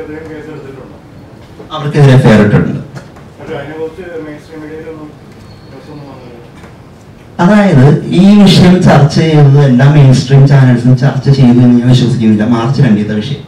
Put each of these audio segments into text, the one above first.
അവർക്കെതിരെ കേസ് എടുത്തിട്ടുണ്ടോ അവർക്കെതിരെ ഫെയർ ഇട്ടിട്ടുണ്ട് പക്ഷെ അതിനെക്കുറിച്ച് മെയിൻ സ്ട്രീം മീഡിയയിലൊന്നും ന്യൂസൊന്നും വന്നില്ല അതായത് ഈ വിഷയം ചർച്ച ചെയ്തത് എല്ലാ മെയിൻ സ്ട്രീം ചാനൽസും ചർച്ച ചെയ്തു എന്ന് ഞാൻ വിശ്വസിക്കുന്നില്ല മാർച്ച് രണ്ടിലത്തെ വിഷയം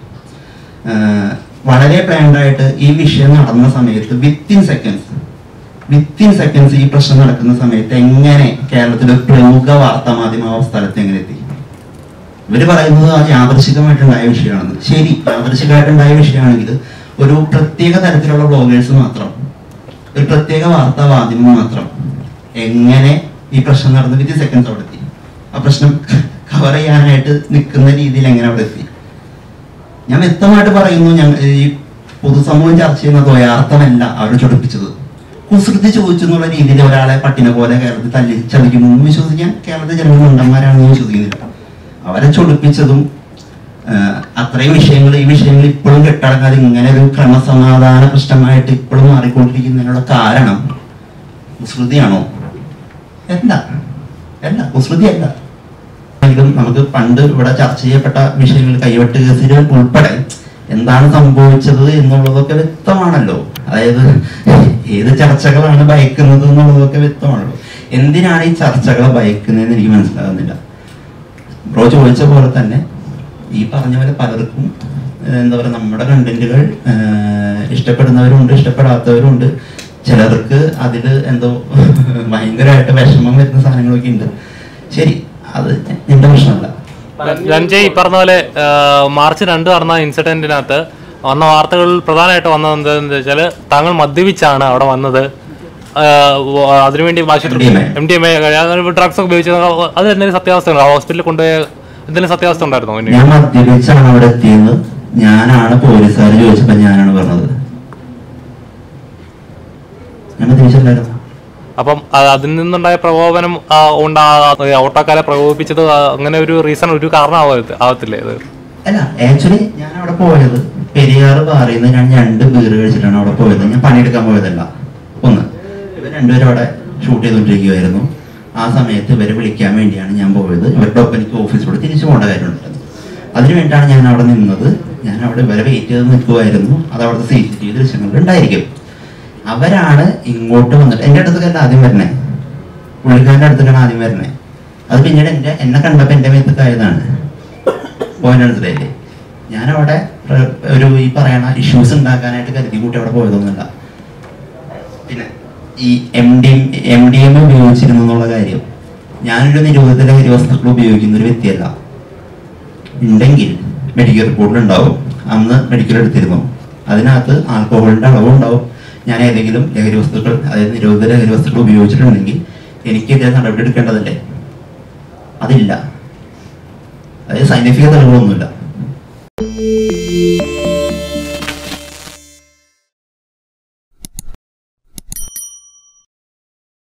ആഹ് വളരെ പ്ലാൻഡ് ആയിട്ട് ഈ വിഷയം നടന്ന സമയത്ത് വിത്തിൻ സെക്കൻഡ്സ് വിത്തിൻ സെക്കൻഡ്സ് ഈ പ്രശ്നം നടക്കുന്ന സമയത്ത് എങ്ങനെ കേരളത്തിലെ പ്രമുഖ വാർത്താ മാധ്യമ ആ സ്ഥലത്ത് എങ്ങനെ എത്തി ഇവര് പറയുന്നത് അത് യാദൃശികമായിട്ടുണ്ടായ വിഷയമാണെന്ന് ശരി യാദൃശികമായിട്ടുണ്ടായ വിഷയമാണെങ്കിൽ ഒരു പ്രത്യേക തരത്തിലുള്ള ബ്ലോഗേഴ്സ് മാത്രം ഒരു പ്രത്യേക വാർത്താ മാധ്യമം മാത്രം എങ്ങനെ ഈ പ്രശ്നം നടന്ന് വിത്തിൻ സെക്കൻഡ്സ് അവിടെ എത്തി ആ പ്രശ്നം കവർ ചെയ്യാനായിട്ട് നിൽക്കുന്ന രീതിയിൽ എങ്ങനെ അവിടെ എത്തി ഞാൻ വ്യക്തമായിട്ട് പറയുന്നു ഞങ്ങൾ ഈ പൊതുസമൂഹം ചർച്ച ചെയ്യുന്ന ദ്വയാർത്ഥമല്ല അവർ ചൊടിപ്പിച്ചത് കുസൃതി ചോദിച്ചു എന്നുള്ള രീതിയിൽ ഒരാളെ പട്ടിനെ പോലെ കേരളത്തിൽ തല്ലി ചതിക്കുന്നു എന്ന് വിശ്വസിക്കാൻ കേരളത്തിലെ ജനങ്ങൾ മണ്ടന്മാരാണെന്ന് വിശ്വസിക്കുന്നില്ല അവരെ ചൊടിപ്പിച്ചതും ആഹ്, അത്രയും വിഷയങ്ങൾ ഈ വിഷയങ്ങൾ ഇപ്പോഴും കെട്ടടങ്ങാതെ ഇങ്ങനെ ഒരു ക്രമസമാധാന പ്രശ്നമായിട്ട് ഇപ്പോഴും മാറിക്കൊണ്ടിരിക്കുന്നതിനുള്ള കാരണം കുസൃതിയാണോ അല്ല അല്ല കുസൃതി അല്ല എങ്കിലും നമുക്ക് പണ്ട് ഇവിടെ ചർച്ച ചെയ്യപ്പെട്ട വിഷയങ്ങൾ കൈവെട്ട് കേസിൽ ഉൾപ്പെടെ എന്താണ് സംഭവിച്ചത് എന്നുള്ളതൊക്കെ വ്യക്തമാണല്ലോ അതായത് ഏത് ചർച്ചകളാണ് ഭയക്കുന്നത് എന്നുള്ളതൊക്കെ വ്യക്തമാണല്ലോ എന്തിനാണ് ഈ ചർച്ചകളെ ഭയക്കുന്നതെന്ന് എനിക്ക് മനസ്സിലാകുന്നില്ല ബ്രോ ചോദിച്ച പോലെ തന്നെ ഈ പറഞ്ഞ പോലെ പലർക്കും ഏഹ്, എന്താ പറയുക നമ്മുടെ കണ്ടന്റുകൾ ഇഷ്ടപ്പെടുന്നവരുണ്ട് ഇഷ്ടപ്പെടാത്തവരുണ്ട് ചിലർക്ക് അതിൽ എന്തോ ഭയങ്കരമായിട്ട് വിഷമം വരുന്ന സാധനങ്ങളൊക്കെ ഉണ്ട് ശരി അത് എന്റെ പ്രശ്നമല്ല രഞ്ജയ് ഈ പറഞ്ഞ പോലെ ആ, മാർച്ച് രണ്ട് നടന്ന ഇൻസിഡന്റിനകത്ത് വന്ന വാർത്തകളിൽ പ്രധാനമായിട്ട് വന്നത് എന്താണെന്ന് വെച്ചാൽ താങ്കൾ മദ്യപിച്ചാണ് അവിടെ വന്നത് ആ, വ- അതിനുവേണ്ടി ആശുപത്രി MDMA. M D M A drugs ഒക്കെ ഉപയോഗിച്ചത് അത് എന്തെങ്കിലും സത്യാവസ്ഥ ഉണ്ടോ ഹോസ്പിറ്റലിൽ കൊണ്ടുപോയ എന്തെങ്കിലും സത്യാവസ്ഥ ഉണ്ടായിരുന്നോ ഇനി? ഞാൻ മദ്യപിച്ചാണ് അവിടെ എത്തിയത് ഞാനാണ് പോലീസുകാർ ചോദിച്ചപ്പോ ഞാനാണ് പറഞ്ഞത് ഞാൻ മദ്യപിച്ചിട്ടുണ്ടായിരുന്നു അപ്പം ആ- അതിൽ നിന്നുണ്ടായ പ്രകോപനം ആ, ഉണ്ടാ ഓട്ടോക്കാരെ പ്രകോപിപ്പിച്ചത് ആ, അങ്ങനെ ഒരു റീസൺ ഒരു കാരണം ആവരുത് ആവത്തില്ലേ ഇത് അല്ല ആക്ച്വലി ഞാൻ അവിടെ പോയത് പെരിയാർ ബാറിൽ നിന്ന് ഞാൻ രണ്ട് ബീർ കഴിച്ചിട്ടാണ് അവിടെ പോയത് ഞാൻ പണിയെടുക്കാൻ പോയതല്ല ഒന്ന് ഇവർ രണ്ടുപേരും അവിടെ ഷൂട്ട് ചെയ്തുകൊണ്ടിരിക്കുകയായിരുന്നു ആ സമയത്ത് ഇവരെ വിളിക്കാൻ വേണ്ടിയാണ് ഞാൻ പോയത് ഇവരുടെ ഒപ്പം എനിക്ക് ഓഫീസിലൂടെ തിരിച്ചു പോകേണ്ട കാര്യമുണ്ടായിരുന്നു അതിനു വേണ്ടിയാണ് ഞാൻ അവിടെ നിന്നത് ഞാൻ അവിടെ ഇവരെ വെയിറ്റ് ചെയ്ത് നിൽക്കുമായിരുന്നു അത് അവിടുത്തെ സി സി ടി വി ദൃശ്യങ്ങളിൽ ഉണ്ടായിരിക്കും അവരാണ് ഇങ്ങോട്ട് വന്നിട്ട് എൻ്റെ അടുത്തേക്കല്ല ആദ്യം വരണേ പുള്ളിക്കാരൻ്റെ അടുത്തേക്കാണ് ആദ്യം വരണേ അത് പിന്നീട് എൻ്റെ എന്നെ കണ്ടപ്പോൾ എൻ്റെ മേത്തക്കായതാണ് പോയിന്റ് മനസ്സിലായില്ലേ ഞാനവിടെ പ്ര- ഒരു ഈ പറയണ ഇഷ്യൂസ് ഉണ്ടാക്കാനായിട്ട് കരുതി കൂട്ടി അവിടെ പോയതൊന്നുമല്ല പിന്നെ ഈ M D M D M ഉപയോഗിച്ചിരുന്നു എന്നുള്ള കാര്യം ഞാനൊരു നിരോധിത ലഹരി വസ്തുക്കൾ ഉപയോഗിക്കുന്ന ഒരു വ്യക്തിയല്ല ഉണ്ടെങ്കിൽ മെഡിക്കൽ റിപ്പോർട്ടിൽ ഉണ്ടാവും അന്ന് മെഡിക്കൽ എടുത്തിരുന്നു അതിനകത്ത് ആൽക്കഹോളിന്റെ അളവും ഉണ്ടാവും ഞാൻ ഏതെങ്കിലും ലഹരി വസ്തുക്കൾ അതായത് നിരോധിത ലഹരി വസ്തുക്കൾ ഉപയോഗിച്ചിട്ടുണ്ടെങ്കിൽ എനിക്കെതിരെ നടപടി എടുക്കേണ്ടതല്ലേ അതില്ല അതായത് സയന്റിഫിക് തെളിവുകളൊന്നുമില്ല